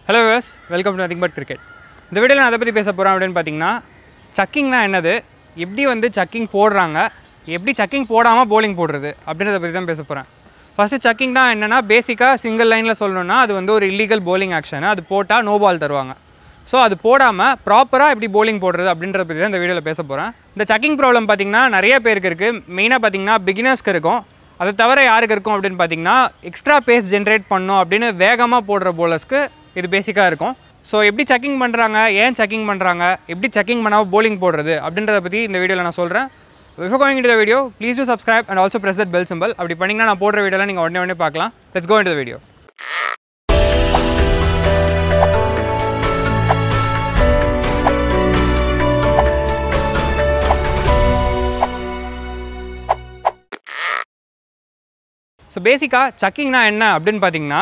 hello viewers welcome to nothing but cricket இந்த வீடியோவில் நான் அதை பற்றி பேச போகிறேன் அப்படின்னு பார்த்தீங்கன்னா சக்கிங்னா என்னது எப்படி வந்து சக்கிங் போடுறாங்க எப்படி சக்கிங் போடாமல் bowling போடுறது அப்படின்றத பற்றி தான் பேச போகிறேன் ஃபஸ்ட்டு சக்கிங்னா என்னென்னா பேசிக்காக சிங்கிள் லைனில் சொல்லணும்னா அது வந்து ஒரு இல்லீகல் bowling ஆக்ஷன் அது போட்டால் நோ பால் தருவாங்க ஸோ அது போடாமல் ப்ராப்பராக எப்படி bowling போடுறது அப்படின்றத பற்றி தான் இந்த வீடியோவில் பேச போகிறேன் இந்த சக்கிங் ப்ராப்ளம் பார்த்தீங்கன்னா நிறைய பேருக்கு இருக்குது மெயினாக பார்த்தீங்கன்னா பிகினர்ஸ்க்கு இருக்கும் அதை தவிர யாருக்கு இருக்கும் அப்படின்னு பார்த்தீங்கன்னா எக்ஸ்ட்ரா பேஸ் ஜென்ரேட் பண்ணும் அப்படின்னு வேகமாக போடுற bowlersக்கு இது பேசிக்காக இருக்கும் ஸோ எப்படி செக்கிங் பண்ணுறாங்க ஏன் செக்கிங் பண்ணுறாங்க எப்படி செக்கிங் பண்ணாமல் bowling போடுறது அப்படின்றத பற்றி இந்த வீடியோவில் நான் சொல்கிறேன் before going into the video please do subscribe and also press that bell symbol அப்படி பண்ணிங்கன்னா நான் போடுற வீடியோலாம் நீங்கள் உடனே உடனே பார்க்கலாம் let's go into the video so பேசிக்காக சக்கிங்னா என்ன அப்படின்னு பார்த்தீங்கன்னா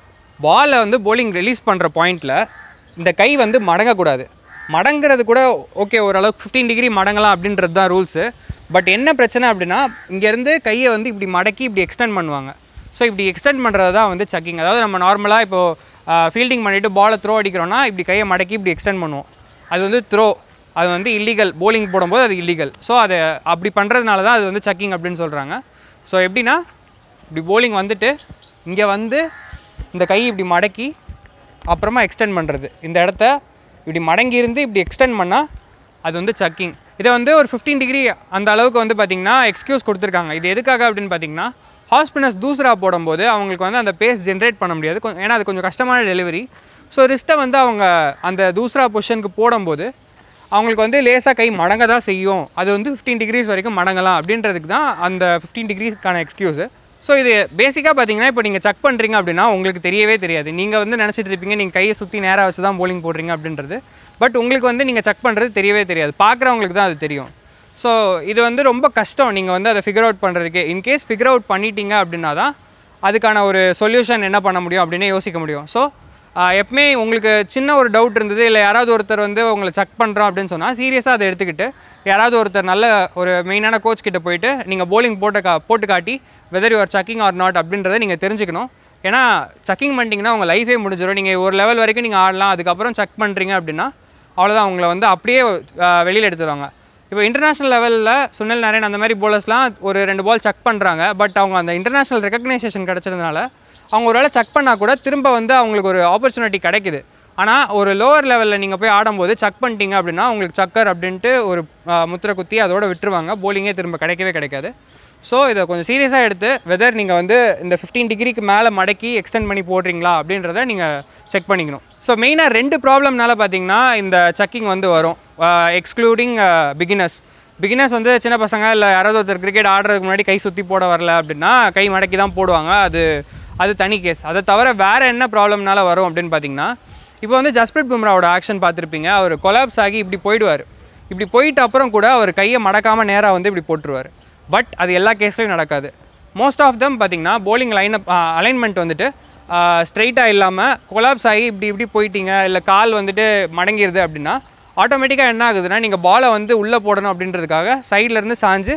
பாலை வந்து bowling ரிலீஸ் பண்ணுற பாயிண்டில் இந்த கை வந்து மடங்கக்கூடாது மடங்கிறது கூட ஓகே ஓரளவுக்கு ஃபிஃப்டீன் டிகிரி மடங்கலாம் அப்படின்றது தான் ரூல்ஸு பட் என்ன பிரச்சனை அப்படின்னா இங்கேருந்து கையை வந்து இப்படி மடக்கி இப்படி எக்ஸ்டெண்ட் பண்ணுவாங்க ஸோ இப்படி எக்ஸ்டெண்ட் பண்ணுறது தான் வந்து சக்கிங் அதாவது நம்ம நார்மலாக இப்போது ஃபீல்டிங் பண்ணிவிட்டு பாலை த்ரோ அடிக்கிறோன்னா இப்படி கையை மடக்கி இப்படி எக்ஸ்டெண்ட் பண்ணுவோம் அது வந்து த்ரோ அது வந்து இல்லீகல் bowling போடும்போது அது இல்லீகல் ஸோ அதை அப்படி பண்ணுறதுனால தான் அது வந்து சக்கிங் அப்படின்னு சொல்கிறாங்க ஸோ எப்படின்னா இப்படி bowling வந்துட்டு இங்கே வந்து இந்த கை இப்படி மடக்கி அப்புறமா எக்ஸ்டெண்ட் பண்ணுறது இந்த இடத்த இப்படி மடங்கி இருந்து இப்படி எக்ஸ்டெண்ட் பண்ணால் அது வந்து சக்கிங் இதை வந்து ஒரு ஃபிஃப்டீன் டிகிரி அந்த அளவுக்கு வந்து பார்த்திங்கன்னா எக்ஸ்கியூஸ் கொடுத்துருக்காங்க இது எதுக்காக அப்படின்னு பார்த்தீங்கன்னா ஹாஸ்பினஸ் தூசரா போடும்போது அவங்களுக்கு வந்து அந்த பேஸ் ஜென்ரேட் பண்ண முடியாது கொஞ்சம் ஏன்னா அது கொஞ்சம் கஷ்டமான டெலிவரி ஸோ ரிஸ்ட்டை வந்து அவங்க அந்த தூசரா பொசிஷனுக்கு போடும்போது அவங்களுக்கு வந்து லேசாக கை மடங்க தான் செய்யும் அது வந்து ஃபிஃப்டீன் டிகிரிஸ் வரைக்கும் மடங்கலாம் அப்படின்றதுக்கு தான் அந்த ஃபிஃப்டீன் டிகிரிஸ்க்கான எக்ஸ்கியூஸு ஸோ இது பேசிக்காக பார்த்தீங்கன்னா இப்போ நீங்கள் செக் பண்ணுறீங்க அப்படின்னா உங்களுக்கு தெரியவே தெரியாது நீங்கள் வந்து நினச்சிட்டு இருப்பீங்க நீங்கள் கையை சுற்றி நேராக வச்சு தான் bowling போடுறீங்க அப்படின்றது பட் உங்களுக்கு வந்து நீங்கள் செக் பண்ணுறது தெரியவே தெரியாது பார்க்குறவங்களுக்கு தான் அது தெரியும் ஸோ இது வந்து ரொம்ப கஷ்டம் நீங்கள் வந்து அதை ஃபிகர் அவுட் பண்ணுறதுக்கே இன்கேஸ் ஃபிகர் அவுட் பண்ணிட்டீங்க அப்படின்னா தான் அதுக்கான ஒரு சொல்யூஷன் என்ன பண்ண முடியும் அப்படின்னு யோசிக்க முடியும் ஸோ எப்பவுமே உங்களுக்கு சின்ன ஒரு டவுட் இருந்தது இல்லை யாராவது ஒருத்தர் வந்து உங்களை செக் பண்ணுறோம் அப்படின்னு சொன்னால் சீரியஸாக அதை எடுத்துக்கிட்டு யாராவது ஒருத்தர் நல்ல ஒரு மெயினான கோச் கிட்ட போயிட்டு நீங்கள் bowling போட்டு கா போட்டு காட்டி whether your sucking or not அப்படின்றத நீங்கள் தெரிஞ்சுக்கணும் ஏன்னா சக்கிங் பண்ணிட்டீங்கன்னா உங்கள் லைஃபே முடிஞ்சிடும் நீங்கள் ஒரு லெவல் வரைக்கும் நீங்கள் ஆடலாம் அதுக்கப்புறம் செக் பண்ணுறீங்க அப்படின்னா அவ்வளோதான் உங்களை வந்து அப்படியே வெளியில் எடுத்துருவாங்க இப்போ இன்டர்நேஷ்னல் லெவலில் சுனில் நரேன் அந்த மாதிரி போலர்ஸ்லாம் ஒரு ரெண்டு பால் செக் பண்ணுறாங்க பட் அவங்க அந்த இன்டர்நேஷ்னல் ரெக்கக்னைசேஷன் கிடச்சதுனால அவங்க ஒரு வேளை செக் பண்ணால் கூட திரும்ப வந்து அவங்களுக்கு ஒரு ஆப்பர்ச்சுனிட்டி கிடைக்குது ஆனால் ஒரு லோவர் லெவலில் நீங்கள் போய் ஆடும்போது செக் பண்ணிட்டீங்க அப்படின்னா உங்களுக்கு சக்கர் அப்படின்ட்டு ஒரு ஆஹ், முத்திரை குத்தி அதோட விட்டுருவாங்க போலிங்கே திரும்ப கிடைக்கவே கிடைக்காது ஸோ இதை கொஞ்சம் சீரியஸாக எடுத்து வெதர் நீங்கள் வந்து இந்த ஃபிஃப்டீன் டிகிரிக்கு மேலே மடக்கி எக்ஸ்டெண்ட் பண்ணி போடுறீங்களா அப்படின்றத நீங்கள் செக் பண்ணிக்கணும் ஸோ மெயினாக ரெண்டு ப்ராப்ளம்னால பார்த்தீங்கன்னா இந்த செக்கிங் வந்து வரும் எக்ஸ்க்ளூடிங் பிகினர்ஸ் பிகினர்ஸ் வந்து சின்ன பசங்க இல்லை யாராவது ஒருத்தர் கிரிக்கெட் ஆடுறதுக்கு முன்னாடி கை சுற்றி போட வரல அப்படின்னா கை மடக்கி தான் போடுவாங்க அது அது தனி கேஸ் அதை தவிர வேறு என்ன ப்ராப்ளம்னால வரும் அப்படின்னு பார்த்தீங்கன்னா இப்போ வந்து ஜஸ்பிரிட் பும்ராவோட ஆக்ஷன் பார்த்துருப்பீங்க அவர் கொலாப்ஸ் ஆகி இப்படி போயிடுவார் இப்படி போயிட்ட அப்புறம் கூட அவர் கையை மடக்காமல் நேராக வந்து இப்படி போட்டுருவார் பட் அது எல்லா கேஸ்லையும் நடக்காது மோஸ்ட் ஆஃப் தம் பார்த்தீங்கன்னா bowling லைன் அப் அலைன்மெண்ட் வந்துட்டு ஸ்ட்ரைட்டாக இல்லாமல் கொலாப்ஸ் ஆகி இப்படி இப்படி போயிட்டீங்க இல்லை கால் வந்துட்டு மடங்கிருது அப்படின்னா ஆட்டோமேட்டிக்காக என்ன ஆகுதுன்னா நீங்கள் பாலை வந்து உள்ளே போடணும் அப்படின்றதுக்காக சைட்லேருந்து சாஞ்சு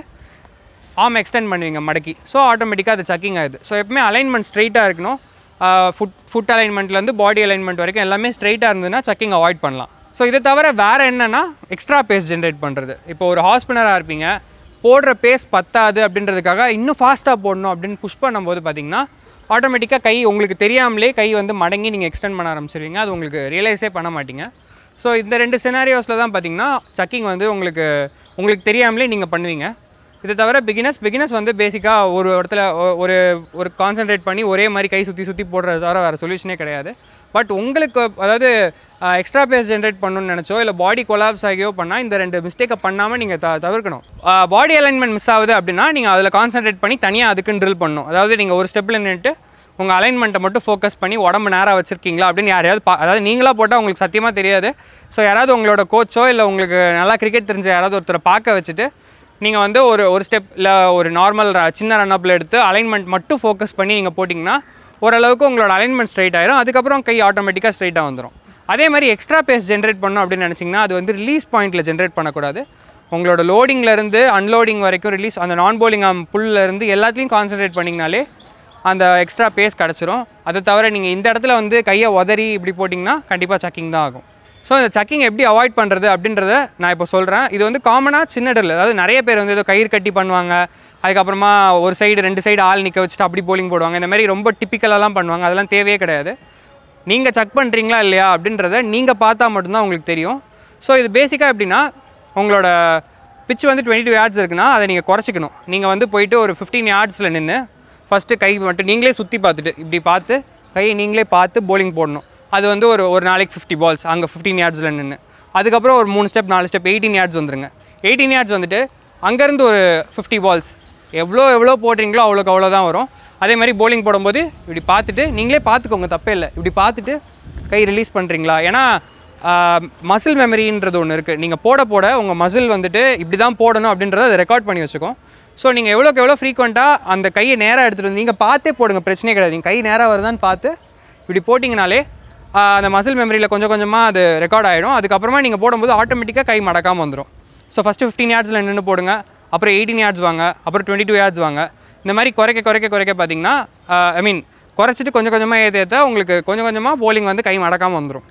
ஆர்ம் எக்ஸ்டெண்ட் பண்ணுவீங்க மடக்கி ஸோ ஆட்டோமேட்டிக்காக அது சக்கிங் ஆகுது ஸோ எப்பவுமே அலைன்மெண்ட் ஸ்ட்ரைட்டாக இருக்கணும் ஃபுட் ஃபுட் அலைன்மெண்ட்லேருந்து பாடி அலைன்மெண்ட் வரைக்கும் எல்லாமே ஸ்ட்ரைட்டாக இருந்ததுன்னா சக்கிங் அவாய்ட் பண்ணலாம் ஸோ இதை தவிர வேறு என்னென்னா எக்ஸ்ட்ரா பேஸ் ஜென்ரேட் பண்ணுறது இப்போ ஒரு ஹாஸ்பினராக இருப்பீங்க போடுற பேஸ் பத்தாது அப்படின்றதுக்காக இன்னும் ஃபாஸ்ட்டாக போடணும் அப்படின்னு புஷ் பண்ணும்போது பார்த்தீங்கன்னா ஆட்டோமேட்டிக்காக கை உங்களுக்கு தெரியாமலே கை வந்து மடங்கி நீங்கள் எக்ஸ்டெண்ட் பண்ண ஆரம்பிச்சிருவீங்க அது உங்களுக்கு ரியலைஸே பண்ண மாட்டீங்க ஸோ இந்த ரெண்டு சினாரியோஸில் தான் பார்த்தீங்கன்னா சக்கிங் வந்து உங்களுக்கு உங்களுக்கு தெரியாமலே நீங்கள் பண்ணுவீங்க இதை தவிர பிகினர்ஸ் பிகினர்ஸ் வந்து பேசிக்காக ஒரு இடத்துல ஒ- ஒரு ஒரு கான்சென்ட்ரேட் பண்ணி ஒரே மாதிரி கை சுற்றி சுற்றி போடுறது தவிர வேறு சொல்யூஷனே கிடையாது பட் உங்களுக்கு அதாவது எக்ஸ்ட்ரா பேஸ் ஜென்ரேட் பண்ணணும்னு நினச்சோ இல்லை பாடி கொலாப்ஸ் ஆகியோ பண்ணால் இந்த ரெண்டு மிஸ்டேக்கை பண்ணாமல் நீங்கள் த தவிர்க்கணும் பாடி அலைன்மெண்ட் மிஸ் ஆகுது அப்படின்னா நீங்கள் அதில் கான்சென்ட்ரேட் பண்ணி தனியாக அதுக்குன்னு ட்ரில் பண்ணணும் அதாவது நீங்கள் ஒரு ஸ்டெப்பில் நின்றுட்டு உங்கள் அலைன்மெண்ட்டை மட்டும் ஃபோக்கஸ் பண்ணி உடம்பு நேராக வச்சுருக்கீங்களா அப்படின்னு யாரையாவது பா அதாவது நீங்களாக போட்டால் உங்களுக்கு சத்தியமாக தெரியாது ஸோ யாராவது உங்களோட கோச்சோ இல்லை உங்களுக்கு நல்லா கிரிக்கெட் தெரிஞ்ச யாராவது ஒருத்தரை பார்க்க வச்சுட்டு நீங்கள் வந்து ஒரு ஒரு ஸ்டெப் இல்லை ஒரு நார்மல் சின்ன ரன் அப்பில் எடுத்து அலைன்மெண்ட் மட்டும் ஃபோக்கஸ் பண்ணி நீங்கள் போட்டிங்கன்னா ஓரளவுக்கு உங்களோட அலைன்மெண்ட் ஸ்ட்ரைட் ஆயிரும் அதுக்கப்புறம் கை ஆட்டோமேட்டிக்காக ஸ்ட்ரைட்டாக வந்துடும் அதே மாதிரி எக்ஸ்ட்ரா பேஸ் ஜென்ரேட் பண்ணணும் அப்படின்னு நினச்சிங்கன்னா அது வந்து ரிலீஸ் பாயிண்ட்டில் ஜென்ரேட் பண்ணக்கூடாது உங்களோட loadingல இருந்து அன்லோடிங் வரைக்கும் ரிலீஸ் அந்த நான் bowling ஆம் புல்ல இருந்து எல்லாத்துலேயும் கான்சென்ட்ரேட் பண்ணிங்கனாலே அந்த எக்ஸ்ட்ரா பேஸ் கிடச்சிரும் அதை தவிர நீங்கள் இந்த இடத்துல வந்து கையை உதறி இப்படி போட்டிங்கன்னா கண்டிப்பாக சக்கிங் தான் ஆகும் ஸோ இந்த சக்கிங் எப்படி அவாய்ட் பண்ணுறது அப்படின்றத நான் இப்போ சொல்கிறேன் இது வந்து காமனாக சின்ன இடத்துல அதாவது நிறைய பேர் வந்து ஏதோ கயிறு கட்டி பண்ணுவாங்க அதுக்கப்புறமா ஒரு சைடு ரெண்டு சைடு ஆள் நிற்க வச்சுட்டு அப்படி போலிங் போடுவாங்க இந்த மாதிரி ரொம்ப டிப்பிக்கலாலாம் பண்ணுவாங்க அதெல்லாம் தேவையே கிடையாது நீங்கள் செக் பண்ணுறீங்களா இல்லையா அப்படின்றத நீங்கள் பார்த்தா மட்டும்தான் உங்களுக்கு தெரியும் ஸோ இது பேசிக்காக எப்படின்னா உங்களோட பிச் வந்து டுவெண்ட்டி டூ யார்ட்ஸ் இருக்குன்னா அதை நீங்கள் குறைச்சிக்கணும் நீங்கள் வந்து போயிட்டு ஒரு ஃபிஃப்டீன் யார்ட்ஸில் நின்று ஃபஸ்ட்டு கை மட்டும் நீங்களே சுற்றி பார்த்துட்டு இப்படி பார்த்து கையை நீங்களே பார்த்து bowling போடணும் அது வந்து ஒரு ஒரு நாளைக்கு ஃபிஃப்டி பால்ஸ் அங்கே ஃபிஃப்டீன் யார்ட்ஸில் நின்று அதுக்கப்புறம் ஒரு மூணு ஸ்டெப் நாலு ஸ்டெப் எயிட்டீன் யார்ட்ஸ் வந்துருங்க எயிட்டீன் யார்ட்ஸ் வந்துட்டு அங்கேருந்து ஒரு ஃபிஃப்டி பால்ஸ் எவ்வளோ எவ்வளோ போடுறீங்களோ அவ்வளோக்கு அவ்வளோ தான் வரும் அதே மாதிரி bowling போடும்போது இப்படி பார்த்துட்டு நீங்களே பார்த்துக்கோங்க தப்பே இல்லை இப்படி பார்த்துட்டு கை ரிலீஸ் பண்ணுறீங்களா ஏன்னா மசில் மெமரின்றது ஒன்று இருக்குது நீங்கள் போட போட உங்கள் மசில் வந்துட்டு இப்படி தான் போடணும் அப்படின்றத அதை ரெக்கார்ட் பண்ணி வச்சுக்கோம் ஸோ நீங்கள் எவ்வளோக்கு எவ்வளோ ஃப்ரீக்வெண்ட்டாக அந்த கையை நேராக எடுத்துகிட்டு வந்து நீங்கள் பார்த்தே போடுங்க பிரச்சனையே கிடையாது நீங்கள் கை நேராக வருதான்னு பார்த்து இப்படி போட்டிங்கனாலே ஆஹ், அந்த மசில் மெமரியில் கொஞ்சம் கொஞ்சமாக அது ரெக்கார்ட் ஆகிடும் அதுக்கப்புறமா நீங்கள் போடும்போது ஆட்டோமேட்டிக்காக கை மடக்காமல் வந்துடும் ஸோ ஃபஸ்ட்டு ஃபிஃப்டீன் யார்ட்ஸில் நின்று போடுங்க அப்புறம் எயிட்டீன் யார்ட்ஸ் வாங்க அப்புறம் டுவெண்ட்டி டூ யார்ட்ஸ் வாங்க இந்த மாதிரி குறைக்க குறைக்க குறைக்க பார்த்தீங்கன்னா ஐ மீன் குறைச்சிட்டு கொஞ்சம் கொஞ்சமாக ஏற்ற ஏற்ற உங்களுக்கு கொஞ்சம் கொஞ்சமாக bowling வந்து கை மடக்காமல் வந்துடும்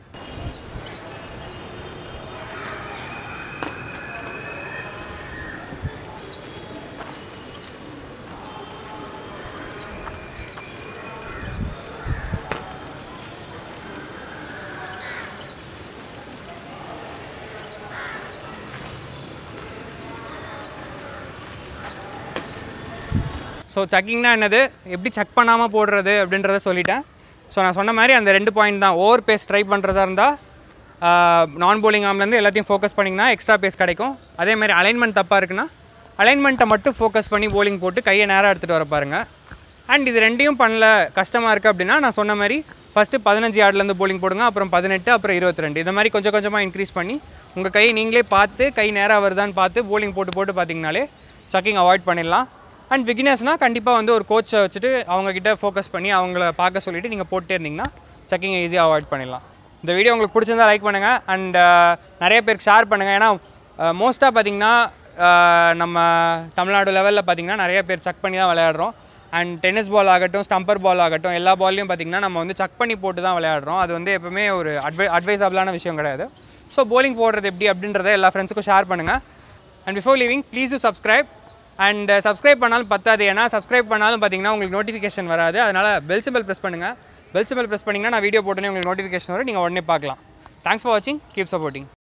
ஸோ செக்கிங்னா என்னது எப்படி செக் பண்ணாமல் போடுறது அப்படின்றத சொல்லிட்டேன் ஸோ நான் சொன்ன மாதிரி அந்த ரெண்டு பாயிண்ட் தான் ஓவர் பேஸ் ட்ரை பண்ணுறதா இருந்தால் நான் போலிங் ஆம்லேருந்து எல்லாத்தையும் ஃபோக்கஸ் பண்ணிங்கன்னா எக்ஸ்ட்ரா பேஸ் கிடைக்கும் அதே மாதிரி அலைன்மெண்ட் தப்பாக இருக்குன்னா அலைன்மெண்ட்டை மட்டும் ஃபோக்கஸ் பண்ணி போலிங் போட்டு கையை நேராக எடுத்துகிட்டு வர பாருங்க அண்ட் இது ரெண்டையும் பண்ணல கஷ்டமாக இருக்குது அப்படின்னா நான் சொன்ன மாதிரி ஃபஸ்ட்டு பதினஞ்சு யார்ட்லேருந்து போலிங் போடுங்க அப்புறம் பதினெட்டு அப்புறம் இருபத்தி ரெண்டு இந்த மாதிரி கொஞ்சம் கொஞ்சமாக இன்க்ரீஸ் பண்ணி உங்கள் கையை நீங்களே பார்த்து கை நேராக வருதான்னு பார்த்து போலிங் போட்டு போட்டு பார்த்தீங்கனாலே சக்கிங் அவாய்ட் பண்ணிடலாம் அண்ட் பிகினர்ஸ்னால் கண்டிப்பாக வந்து ஒரு கோச்சை வச்சுட்டு அவங்கக்கிட்ட ஃபோக்கஸ் பண்ணி அவங்கள பார்க்க சொல்லிவிட்டு நீங்கள் போட்டே இருந்தீங்கன்னா சக்கிங்கை ஈஸியாக அவாய்ட் பண்ணிடலாம் இந்த வீடியோ உங்களுக்கு பிடிச்சிருந்தா லைக் பண்ணுங்கள் அண்ட் நிறைய பேருக்கு ஷேர் பண்ணுங்கள் ஏன்னா மோஸ்ட்டாக பார்த்தீங்கன்னா அஹ், நம்ம தமிழ்நாடு லெவலில் பார்த்தீங்கன்னா நிறைய பேர் செக் பண்ணி தான் விளையாடுறோம் அண்ட் டென்னிஸ் பால் ஆகட்டும் ஸ்டம்பர் பால் ஆகட்டும் எல்லா பால்லையும் பார்த்தீங்கன்னா நம்ம வந்து செக் பண்ணி போட்டு தான் விளையாடுறோம் அது வந்து எப்பவுமே ஒரு அட்வை அட்வைசபிளான விஷயம் கிடையாது ஸோ bowling போடுறது எப்படி அப்படின்றத எல்லா ஃப்ரெண்ட்ஸுக்கும் ஷேர் பண்ணுங்கள் and before leaving please to subscribe and subscribe பண்ணாலும் பத்தாது ஏன்னா சப்ஸ்கிரைப் பண்ணாலும் பார்த்தீங்கன்னா உங்களுக்கு நோட்டிஃபிகேஷன் வராது அதனால் பெல் சிம்பிள் ப்ரெஸ் பண்ணுங்கள் பெல் சிம்பிள் ப்ரெஸ் பண்ணிங்கன்னா நான் வீடியோ போட்டோன்னே உங்களுக்கு நோட்டிஃபிகேஷன் வரும் நீங்கள் உடனே பார்க்கலாம் தேங்க்ஸ் ஃபார் வாட்சிங் கீப் சப்போர்ட்டிங்